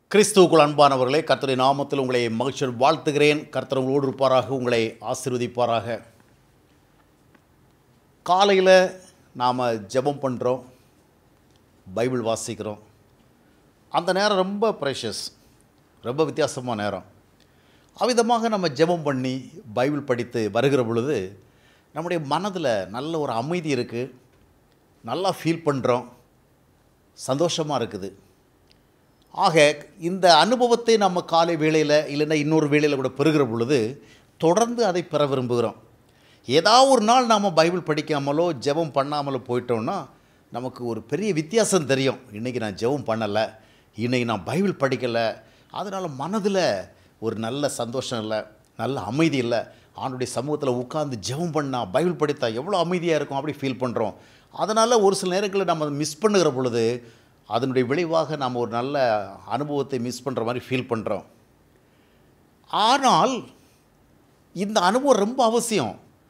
கிறிஸ்துவுக்குள் அன்பானவர்களே கர்த்தருடைய நாமத்தில் உங்களை மகிழ்ச்சியோடு வாழ்த்துகிறேன் கர்த்தர் உங்களோடு இருப்பாராக உங்களை ஆசீர்வதிப்பாராக காலையில் நாம் ஜெபம் பண்ணுறோம் பைபிள் வாசிக்கிறோம் அந்த நேரம் ரொம்ப ப்ரெஷஸ் ரொம்ப வித்தியாசமான நேரம் அவ்விதமாக நம்ம ஜெபம் பண்ணி பைபிள் படித்து வருகிற பொழுது நம்முடைய மனதில் நல்ல ஒரு அமைதி இருக்குது நல்லா ஃபீல் பண்ணுறோம் சந்தோஷமாக இருக்குது ஆக இந்த அனுபவத்தை நம்ம காலை வேளையில் இல்லைன்னா இன்னொரு வேளையில் கூட பெறுகிற பொழுது தொடர்ந்து அதை பெற விரும்புகிறோம் ஏதாவது ஒரு நாள் நாம் பைபிள் படிக்காமலோ ஜெபம் பண்ணாமலோ போயிட்டோம்னா நமக்கு ஒரு பெரிய வித்தியாசம் தெரியும் இன்றைக்கி நான் ஜெபம் பண்ணலை இன்றைக்கி நான் பைபிள் படிக்கலை அதனால் மனதில் ஒரு நல்ல சந்தோஷம் இல்லை நல்ல அமைதி இல்லை ஆண்டுடைய சமூகத்தில் உட்கார்ந்து ஜெபம் பண்ணால் பைபிள் படித்தா எவ்வளோ அமைதியாக இருக்கும் அப்படி ஃபீல் பண்ணுறோம் அதனால் ஒரு சில நேரங்களில் நம்ம மிஸ் பண்ணுகிற பொழுது அதனுடைய விளைவாக நாம் ஒரு நல்ல அனுபவத்தை மிஸ் பண்ணுற மாதிரி ஃபீல் பண்ணுறோம் ஆனால் இந்த அனுபவம் ரொம்ப அவசியம்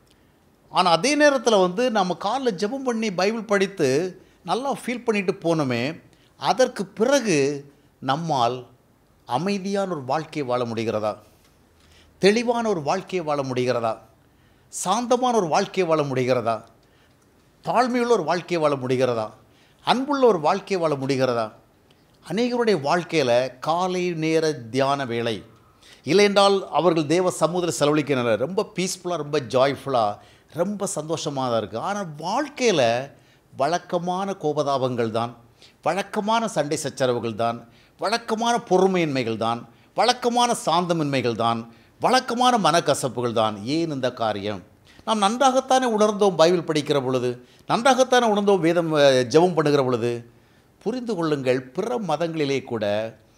ஆனால் அதே நேரத்தில் வந்து நம்ம காலில் ஜெபம் பண்ணி பைபிள் படித்து நல்லா ஃபீல் பண்ணிட்டு போனோமே அதற்கு பிறகு நம்மால் அமைதியான ஒரு வாழ்க்கையை வாழ முடிகிறதா தெளிவான ஒரு வாழ்க்கையை வாழ முடிகிறதா சாந்தமான ஒரு வாழ்க்கையை வாழ முடிகிறதா தாழ்மையுள்ள ஒரு வாழ்க்கையை வாழ முடிகிறதா அன்புள்ள ஒரு வாழ்க்கையை வாழ முடிகிறதா அநேகருடைய வாழ்க்கையில் காலை நேர தியான வேலை இல்லையென்றால் அவர்கள் தேவ சமூகத்தில் செலவழிக்கிற ரொம்ப பீஸ்ஃபுல்லாக ரொம்ப ஜாய்ஃபுல்லாக ரொம்ப சந்தோஷமாக தான் இருக்குது ஆனால் வாழ்க்கையில் வழக்கமான கோபதாபங்கள் தான் வழக்கமான சண்டை சச்சரவுகள் தான் வழக்கமான பொறுமையின்மைகள் தான் வழக்கமான சாந்தமின்மைகள் தான் வழக்கமான மனக்கசப்புகள் தான் ஏன் இந்த காரியம் நாம் நன்றாகத்தானே உணர்ந்தோம் பைபிள் படிக்கிற பொழுது நன்றாகத்தானே உணர்ந்தோம் வேதம் அஹ், ஜெபம் பண்ணுகிற பொழுது புரிந்து கொள்ளுங்கள் பிற மதங்களிலே கூட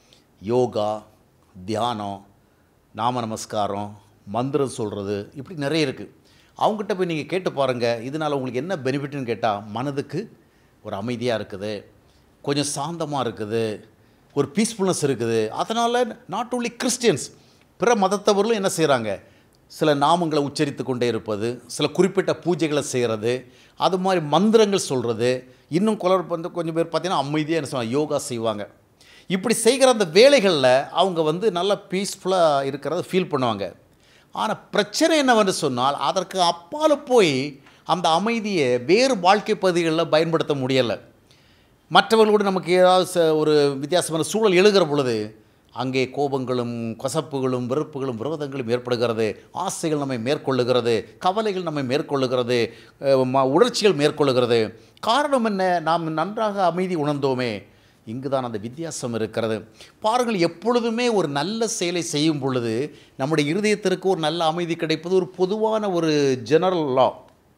யோகா தியானம் நாம நமஸ்காரம் மந்திரம் சொல்கிறது இப்படி நிறைய இருக்குது அவங்ககிட்ட போய் நீங்கள் கேட்டு பாருங்கள் இதனால் உங்களுக்கு என்ன பெனிஃபிட்னு கேட்டால் மனதுக்கு ஒரு அமைதியாக இருக்குது கொஞ்சம் சாந்தமாக இருக்குது ஒரு பீஸ்ஃபுல்னஸ் இருக்குது அதனால் நாட் only கிறிஸ்டியன்ஸ் பிற மதத்தவர்களும் என்ன செய்கிறாங்க சில நாமங்களை உச்சரித்து கொண்டே இருப்பது சில குறிப்பிட்ட பூஜைகளை செய்கிறது அது மாதிரி மந்திரங்கள் சொல்கிறது இன்னும் குளர் வந்து கொஞ்சம் பேர் பார்த்தீங்கன்னா அமைதியாக என்ன சொல்லுவாங்க யோகா செய்வாங்க இப்படி செய்கிற அந்த வேலைகளில் அவங்க வந்து நல்லா பீஸ்ஃபுல்லாக இருக்கிறத ஃபீல் பண்ணுவாங்க ஆனால் பிரச்சனை என்னவென்று சொன்னால் அதற்கு அப்பால் போய் அந்த அமைதியை வேறு வாழ்க்கை பகுதிகளில் பயன்படுத்த முடியலை மற்றவர்களோடு நமக்கு ஏதாவது ச- ஒரு வித்தியாசமான சூழல் எழுகிற பொழுது அங்கே கோபங்களும் கசப்புகளும் வெறுப்புகளும் விரோதங்களும் ஏற்படுகிறது ஆசைகள் நம்மை மேற்கொள்ளுகிறது கவலைகள் நம்மை மேற்கொள்ளுகிறது அஹ், ம- உணர்ச்சிகள் மேற்கொள்ளுகிறது காரணம் என்ன நாம் நன்றாக அமைதி உணர்ந்தோமே இங்கு தான் அந்த வித்தியாசம் இருக்கிறது பாருங்கள் எப்பொழுதுமே ஒரு நல்ல செயலை செய்யும் பொழுது நம்முடைய இருதயத்திற்கு ஒரு நல்ல அமைதி கிடைப்பது ஒரு பொதுவான ஒரு ஜெனரல் லா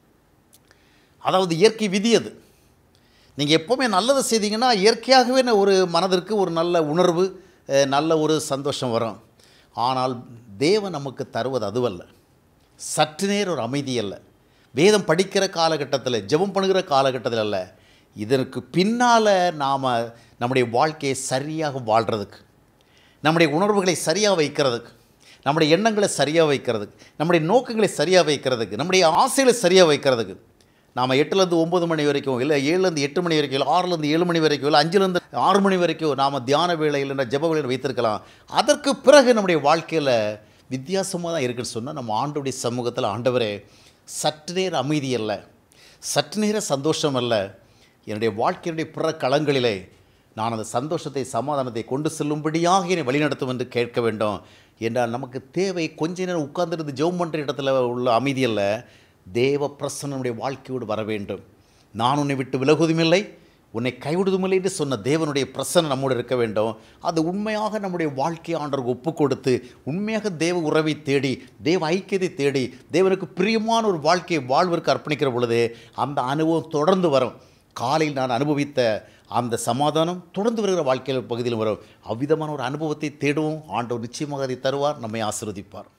அதாவது இயற்கை விதி அது நீங்கள் எப்போவுமே நல்லதை செய்தீங்கன்னா இயற்கையாகவே ந- ஒரு மனதிற்கு ஒரு நல்ல உணர்வு அஹ், நல்ல ஒரு சந்தோஷம் வரும் ஆனால் தேவன் நமக்கு தருவது அதுவல்ல சற்று நேரம் ஒரு அமைதி அல்ல வேதம் படிக்கிற காலகட்டத்தில் ஜெபம் பண்ணுகிற காலகட்டத்தில் அல்ல இதற்கு பின்னால் நாம் நம்முடைய வாழ்க்கையை சரியாக வாழ்கிறதுக்கு நம்முடைய உணர்வுகளை சரியாக வைக்கிறதுக்கு நம்முடைய எண்ணங்களை சரியாக வைக்கிறதுக்கு நம்முடைய நோக்கங்களை சரியாக வைக்கிறதுக்கு நம்முடைய ஆசைகளை சரியாக வைக்கிறதுக்கு நாம் எட்டுலேருந்து ஒம்பது மணி வரைக்கும் இல்லை ஏழுலேருந்து எட்டு மணி வரைக்கும் இல்லை ஆறுலேருந்து ஏழு மணி வரைக்கும் இல்லை அஞ்சுலேருந்து ஆறு மணி வரைக்கும் நாம் தியான வேலை இல்லைன்னா ஜெப வேலையில் வைத்திருக்கலாம் அதற்கு பிறகு நம்முடைய வாழ்க்கையில் வித்தியாசமாக தான் இருக்குன்னு சொன்னால் நம்ம ஆண்டுடைய சமூகத்தில் ஆண்டவரே சற்று நேர அமைதி அல்ல சற்று நேர சந்தோஷம் அல்ல என்னுடைய வாழ்க்கையினுடைய பிற களங்களிலே நான் அந்த சந்தோஷத்தை சமாதானத்தை கொண்டு செல்லும்படியாக என்னை வழிநடத்தும் என்று கேட்க வேண்டும் என்றால் நமக்கு தேவை கொஞ்ச நேரம் உட்கார்ந்திருந்து ஜெபம் பண்ணுற இடத்துல உள்ள அமைதி அல்ல தேவ பிரசன்னம் நம்முடைய வாழ்க்கையோடு வர வேண்டும் நான் உன்னை விட்டு விலகுவதுமில்லை உன்னை கைவிடுவதுமில்லை என்று சொன்ன தேவனுடைய பிரசன்னம் நம்மோடு இருக்க வேண்டும் அது உண்மையாக நம்முடைய வாழ்க்கை ஆண்டவருக்கு ஒப்பு கொடுத்து உண்மையாக தேவ உறவை தேடி தேவ ஐக்கியத்தை தேடி தேவனுக்கு பிரியமான ஒரு வாழ்க்கையை வாழ்விற்கு அர்ப்பணிக்கிற பொழுது அந்த அனுபவம் தொடர்ந்து வரும் காலையில் நான் அனுபவித்த அந்த சமாதானம் தொடர்ந்து வருகிற வாழ்க்கையில் பகுதியில் வரும் அவ்விதமான ஒரு அனுபவத்தை தேடுவோம் ஆண்டவர் நிச்சயமாக அதை தருவார் நம்மை ஆசீர்வதிப்பார்